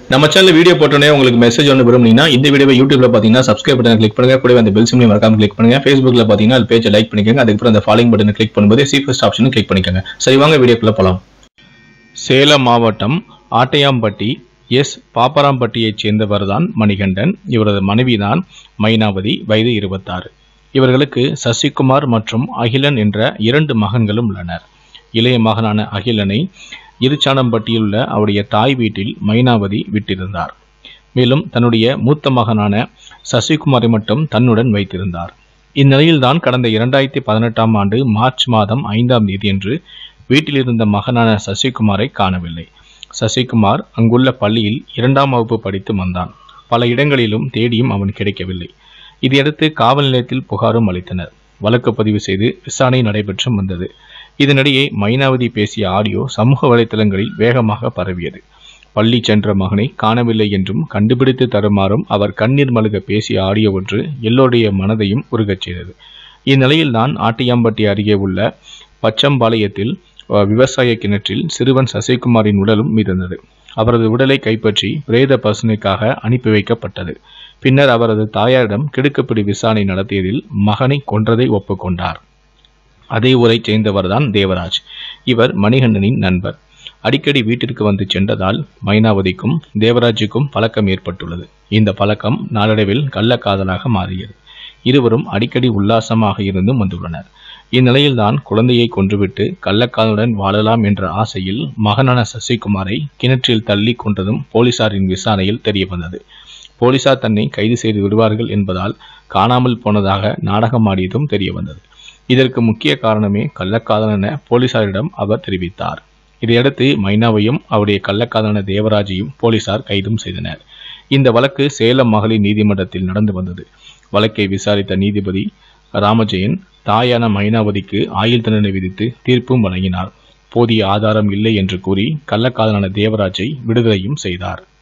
நம்ம channel video போட்டோன்னே உங்களுக்கு மெசேஜ் ஒன்று விரும்புனீங்கன்னா இந்த வீடியோவை யூடியூப்ல பார்த்தீங்கன்னா சப்ஸ்கிரைப் பட்டன் கிளிக் பண்ணுங்க கூடவே அந்த பெல் சிம்லையும் மறக்காம கிளிக் பண்ணுங்க ஃபேஸ்புக்ல பார்த்தீங்கன்னா அது பேஜை லைக் பண்ணிக்கோங்க அதுக்கப்புறம் அந்த ஃபாலோயிங் பட்டனை கிளிக் பண்ணும்போது சி ஃபர்ஸ்ட் ஆப்ஷனும் கிளிக் பண்ணிக்கோங்க சரி வாங்க வீடியோக்குள்ள போலாம் சேலம் மாவட்டம் ஆட்டையாம்பட்டி எஸ் பாப்பராம்பட்டியைச் சேர்ந்தவர் தான் மணிகண்டன் இவரது மனைவிதான் மைனாவதி வயது இருபத்தாறு இவர்களுக்கு சசிகுமார் மற்றும் அகிலன் என்ற இரண்டு மகன்களும் உள்ளனர் இளைய மகனான அகிலனை இருச்சானம்பட்டியில் உள்ள அவருடைய தாய் வீட்டில் மைனாவதி விட்டிருந்தார் மேலும் தன்னுடைய மூத்த மகனான சசிகுமாரை மட்டும் தன்னுடன் வைத்திருந்தார் இந்நிலையில்தான் கடந்த இரண்டாயிரத்தி பதினெட்டாம் ஆண்டு மார்ச் மாதம் ஐந்தாம் தேதியன்று வீட்டில் இருந்த மகனான சசிகுமாரை காணவில்லை சசிகுமார் அங்குள்ள பள்ளியில் இரண்டாம் வகுப்பு படித்து வந்தான் பல இடங்களிலும் தேடியும் அவன் கிடைக்கவில்லை இதையடுத்து காவல் நிலையத்தில் புகாரும் அளித்தனர் வழக்கு பதிவு செய்து விசாரணை நடைபெற்றும் வந்தது இதனிடையே மைனாவதி பேசிய ஆடியோ சமூக வலைத்தளங்களில் வேகமாக பரவியது பள்ளி சென்ற மகனை காணவில்லை என்றும் கண்டுபிடித்து தருமாறும் அவர் கண்ணீர் மல்க பேசிய ஆடியோ ஒன்று எல்லோருடைய மனதையும் உருகச் செய்தது இந்நிலையில்தான் ஆட்டியாம்பட்டி அருகே உள்ள பச்சம்பாளையத்தில் அஹ், விவசாய கிணற்றில் சிறுவன் சசிகுமாரின் உடலும் மிதந்தது அவரது உடலை கைப்பற்றி பிரேத பசுனைக்காக அனுப்பி வைக்கப்பட்டது பின்னர் அவரது தாயாரிடம் கிடுக்குப்பிடி விசாரணை நடத்தியதில் மகனை கொன்றதை ஒப்புக்கொண்டார் அதே ஊரைச் சேர்ந்தவர்தான் தேவராஜ் இவர் மணிகண்டனின் நண்பர் அடிக்கடி வீட்டிற்கு வந்து சென்றதால் மைனாவதிக்கும் தேவராஜுக்கும் பழக்கம் ஏற்பட்டுள்ளது இந்த பழக்கம் நாளடைவில் கள்ளக்காதலாக மாறியது இருவரும் அடிக்கடி உல்லாசமாக இருந்தும் வந்துள்ளனர் இந்நிலையில்தான் குழந்தையை கொன்றுவிட்டு கள்ளக்காதலுடன் வாழலாம் என்ற ஆசையில் மகனான சசிகுமாரை கிணற்றில் தள்ளி கொன்றதும் போலீசாரின் விசாரணையில் தெரியவந்தது போலீசார் தன்னை கைது செய்து விடுவார்கள் என்பதால் காணாமல் போனதாக நாடகமாடியதும் தெரியவந்தது இதற்கு முக்கிய காரணமே கள்ளக்காதல் என போலீசாரிடம் அவர் தெரிவித்தார் இதையடுத்து மைனாவையும் அவருடைய கள்ளக்காதலான தேவராஜையும் போலீசார் கைதும் செய்தனர் இந்த வழக்கு சேலம் மகளிர் நீதிமன்றத்தில் நடந்து வந்தது வழக்கை விசாரித்த நீதிபதி ராமஜெயன் தாயான மைனாவதிக்கு ஆயுள் தண்டனை விதித்து தீர்ப்பும் வழங்கினார் போதிய ஆதாரம் இல்லை என்று கூறி கள்ளக்காதலான தேவராஜை விடுதலையும் செய்தார்